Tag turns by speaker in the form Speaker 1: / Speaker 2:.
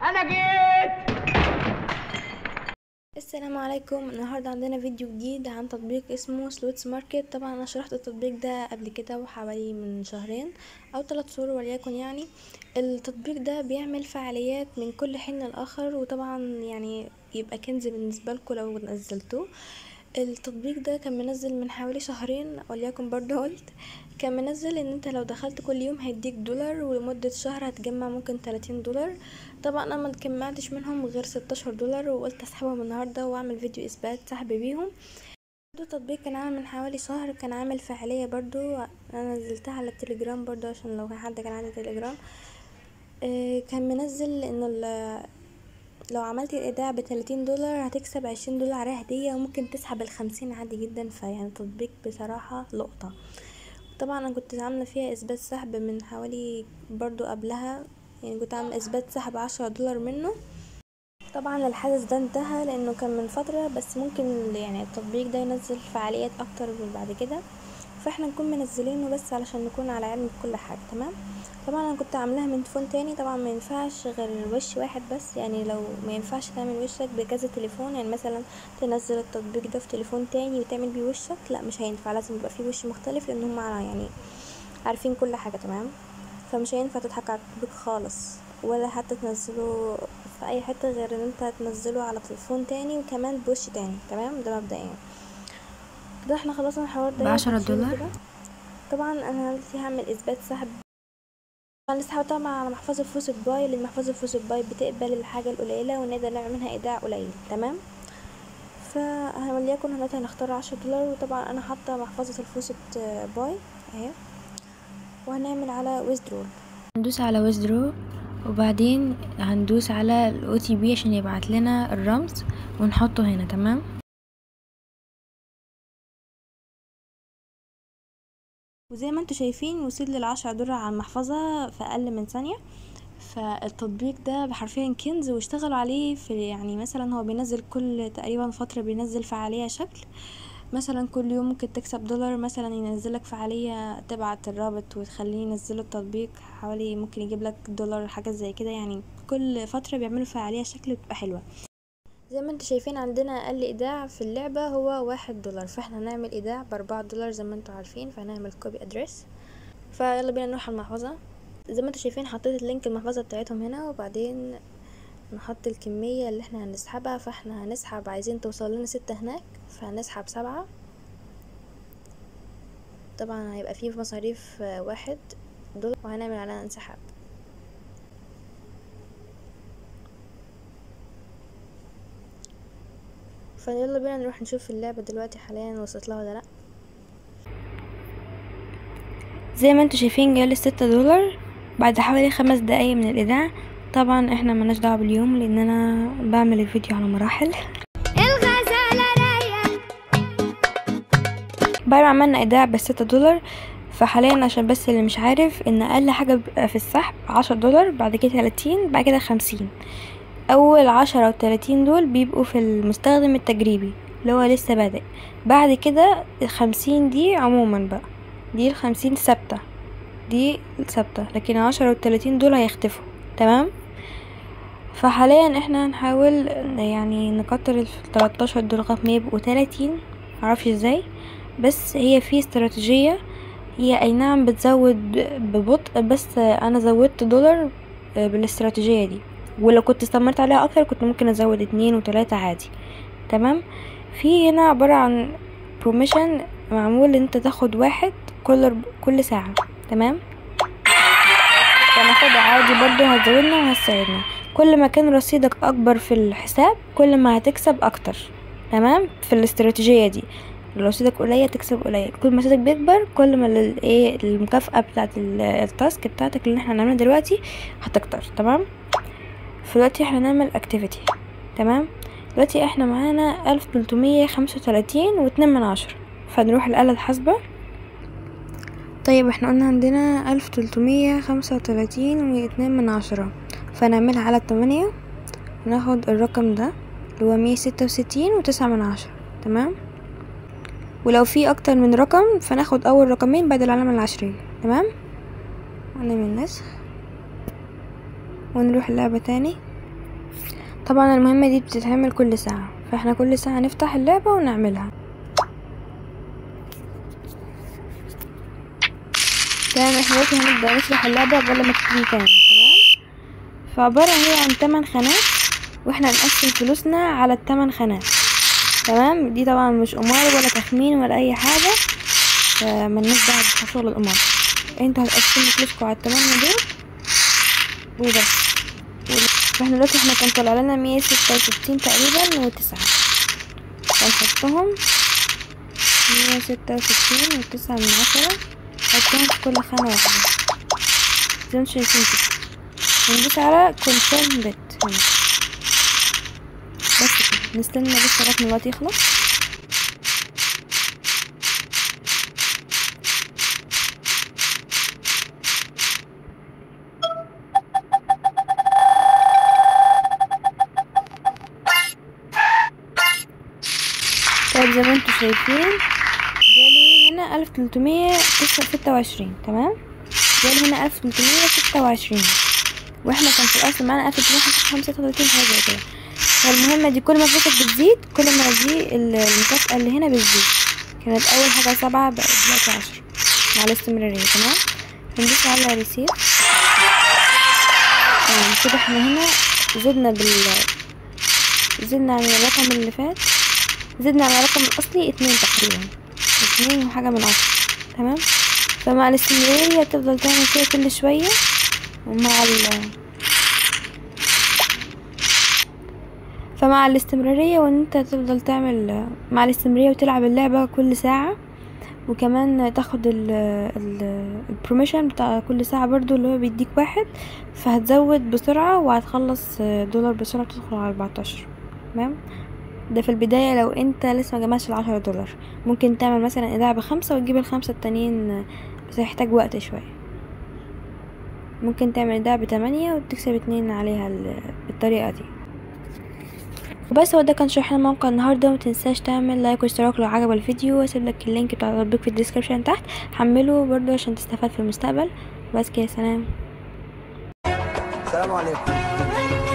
Speaker 1: انا جيت
Speaker 2: السلام عليكم النهاردة عندنا فيديو جديد عن تطبيق اسمه سلوتس ماركت طبعا انا شرحت التطبيق ده قبل كده وحوالي من شهرين او ثلاث شهور وليكن يعني التطبيق ده بيعمل فعاليات من كل حين لآخر وطبعا يعني يبقى كنز بالنسبة لكم لو نزلتوه التطبيق ده كان منزل من حوالي شهرين وليكن برضه قلت كان منزل ان انت لو دخلت كل يوم هيديك دولار ولمدة شهر هتجمع ممكن 30 دولار طبعا انا ما جمعتش منهم غير 16 دولار وقلت اسحبهم النهارده واعمل فيديو اثبات سحب بيهم برضو تطبيق كان عامل من حوالي شهر كان عامل فعالية برضو انا نزلتها على التليجرام برضو عشان لو حد كان عنده تليجرام آه، كان منزل انه ال- لو عملت الايداع بتلاتين دولار هتكسب عشرين دولار عليها هدية وممكن تسحب الخمسين عادي جدا فيعني تطبيق بصراحة لقطة طبعا انا كنت عاملة فيها اثبات سحب من حوالي برضو قبلها يعني كنت عاملة اثبات سحب عشرة دولار منه طبعا الحدث ده انتهى لانه كان من فترة بس ممكن يعني التطبيق ده ينزل فعاليات اكتر من بعد كده فاحنا نكون منزلينه بس علشان نكون على علم بكل حاجة تمام طبعا انا كنت عاملاها من تليفون تاني طبعا ما ينفعش غير وش واحد بس يعني لو ما ينفعش تعمل وشك بكذا تليفون يعني مثلا تنزل التطبيق ده في تليفون تاني وتعمل بيه وشك لا مش هينفع لازم يبقى فيه وش مختلف لان هم يعني عارفين كل حاجة تمام فمش هينفع تضحك على التطبيق خالص ولا حتى تنزله في اي حتة غير ان انت تنزله على تليفون تاني وكمان بوش تاني تمام ده مبدئيا كده احنا خلصنا الحوار ده
Speaker 3: بعشرة
Speaker 2: هنشيله
Speaker 3: دولار؟
Speaker 2: كده. طبعا انا دلوقتي هعمل اثبات سحب طبعا لسه طبعا على محفظة فلوس باي لان محفظة فلوس باي بتقبل الحاجة القليلة ونقدر نعمل منها ايداع قليل تمام فوليكن دلوقتي هنختار عشرة دولار وطبعا انا حاطة محفظة الفلوس باي اهي وهنعمل على withdrawal
Speaker 3: هندوس على withdraw وبعدين هندوس على ال OTP عشان يبعت لنا الرمز ونحطه هنا تمام
Speaker 2: وزي ما انتوا شايفين وصل للعشرة دولار على المحفظة في أقل من ثانية فالتطبيق ده حرفيا كنز واشتغلوا عليه في يعني مثلا هو بينزل كل تقريبا فترة بينزل فعالية شكل مثلا كل يوم ممكن تكسب دولار مثلا ينزلك فعالية تبعت الرابط وتخليه ينزله التطبيق حوالي ممكن يجيب لك دولار حاجات زي كده يعني كل فترة بيعملوا فعالية شكل بتبقى حلوة زي ما انتوا شايفين عندنا اقل ايداع في اللعبة هو واحد دولار فاحنا هنعمل ايداع باربعة دولار زي ما انتوا عارفين فهنعمل كوبي ادرس فيلا بينا نروح على المحفظة زي ما انتوا شايفين حطيت اللينك المحفظة بتاعتهم هنا وبعدين نحط الكمية اللي احنا هنسحبها فاحنا هنسحب عايزين توصل لنا ستة هناك فهنسحب سبعة طبعا هيبقى فيه مصاريف آه، واحد دولار وهنعمل على انسحاب فيلا بينا نروح نشوف اللعبة دلوقتي حاليا وصلت لها ولا لأ
Speaker 3: زي ما انتوا شايفين جالي ستة دولار بعد حوالي خمس دقايق من الايداع طبعا احنا ملناش دعوه باليوم لان انا بعمل الفيديو على مراحل بعد ما عملنا ايداع بستة دولار فحاليا عشان بس اللي مش عارف ان اقل حاجه بيبقى في السحب عشرة دولار بعد كده تلاتين بعد كده خمسين اول عشرة وتلاتين دول بيبقوا في المستخدم التجريبي اللي هو لسه بادئ بعد كده الخمسين دي عموما بقى دي الخمسين ثابتة دي ثابتة لكن العشرة والتلاتين دول هيختفوا تمام فحاليا احنا هنحاول يعني نكتر التلاتاشر دول لغاية ما يبقوا تلاتين معرفش ازاي بس هي في استراتيجية هي اي نعم بتزود ببطء بس انا زودت دولار بالاستراتيجية دي ولو كنت استمرت عليها اكتر كنت ممكن ازود اتنين وتلاتة عادي تمام في هنا عبارة عن بروميشن معمول ان انت تاخد واحد كل كل ساعة تمام فناخدها عادي برضو هتزودنا وهتساعدنا كل ما كان رصيدك اكبر في الحساب كل ما هتكسب اكتر تمام في الاستراتيجية دي لو رصيدك قليل تكسب قليل كل ما رصيدك بيكبر كل ما ال- ايه المكافأة بتاعت ال- التاسك بتاعتك اللي احنا هنعملها دلوقتي هتكتر تمام فدلوقتي احنا هنعمل اكتيفيتي تمام دلوقتي احنا معانا الف تلتمية خمسة وتلاتين واتنين من عشرة فنروح الآلة الحاسبة طيب احنا قلنا عندنا الف تلتمية خمسة وتلاتين واتنين من عشرة فنعملها على تمانية وناخد الرقم ده اللي هو مية ستة وستين وتسعة من عشرة تمام ولو في اكتر من رقم فناخد اول رقمين بعد العلامة العشرية تمام ونعمل نسخ ونروح اللعبة تاني طبعا المهمة دي بتتعمل كل ساعة فاحنا كل ساعة نفتح اللعبة ونعملها تمام احنا دلوقتي هنبدأ نشرح اللعبة قبل ما تبتدي تاني تمام فعبارة هي عن تمن خانات واحنا هنقسم فلوسنا على التمن خانات تمام دي طبعا مش قمار ولا تخمين ولا اي حاجة فملناش دعوة بشغل القمار انتوا هتقسموا فلوسكوا على التمانية دول وبس فاحنا دلوقتي احنا كان طلع لنا مية ستة وستين تقريبا وتسعة فنحطهم مية ستة وستين وتسعة من عشرة حطهم في كل خانة واحدة زي ما انتوا شايفين كده وندوس على confirm bet هنا بس كده نستنى بس لغاية ما الوقت يخلص طيب زي ما انتوا شايفين جالي هنا ألف تلتمية ستة وعشرين تمام جالي هنا ألف تلتمية ستة وعشرين واحنا كان في الأصل معانا ألف تلتمية خمسة وتلاتين حاجة زي كده فالمهمة دي كل ما فلوسك بتزيد كل ما دي المكافأة اللي هنا بتزيد كانت أول حاجة سبعة بقت دلوقتي عشرة مع الاستمرارية تمام هندوس على ريسيف تمام كده احنا هنا زدنا بال زدنا عن الرقم اللي فات زدنا على الرقم الأصلي اتنين تقريبا اتنين وحاجة من عشرة تمام فمع الاستمرارية تفضل تعمل كده كل شوية ومع ال فمع الاستمرارية وان انت تفضل تعمل مع الاستمرارية وتلعب اللعبة كل ساعة وكمان تاخد ال البروميشن بتاع كل ساعة برضو اللي هو بيديك واحد فهتزود بسرعة وهتخلص دولار بسرعة تدخل على أربعتاشر تمام ده في البداية لو انت لسه ما جمعتش العشرة دولار ممكن تعمل مثلا ايداع بخمسة وتجيب الخمسة التانيين بس هيحتاج وقت شوية ممكن تعمل ايداع بتمانية وتكسب اتنين عليها بالطريقة دي وبس هو ده كان شرح موقع النهاردة ومتنساش تعمل لايك واشتراك لو عجب الفيديو واسيب لك اللينك بتاع التطبيق في الديسكريبشن تحت حمله برضو عشان تستفاد في المستقبل بس كده سلام
Speaker 1: السلام عليكم